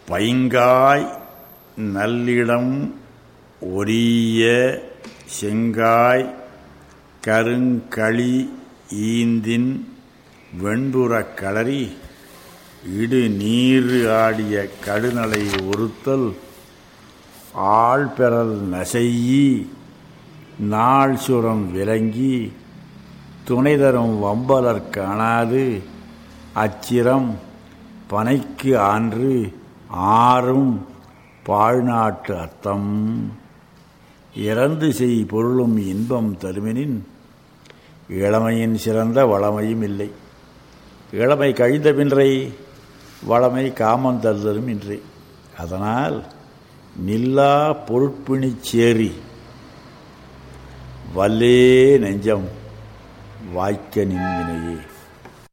பைங்காய் நல்லிடம் ஒரிய செங்காய் கருங்களி ஈந்தின் வெண்புறக் களரி இடு நீரு ஆடிய கடுநலை ஒருத்தல் ஆழ்பெறல் நசையி நாள் சுரம் விளங்கி துணை தரும் வம்பலர் காணாது அச்சிரம் பனைக்கு ஆன்று ஆறும் பாழ்நாட்டு அர்த்தம் இறந்து செய் பொருளும் இன்பம் தருமெனின் இளமையின் சிறந்த வளமையும் இல்லை இளமை கழிந்த பின்றை வளமை காமம் தருதலும் இன்றி அதனால் நில்லா பொருட்பிணிச் சேரி வல்லே நெஞ்சம் வாய்க்க நின்வினையே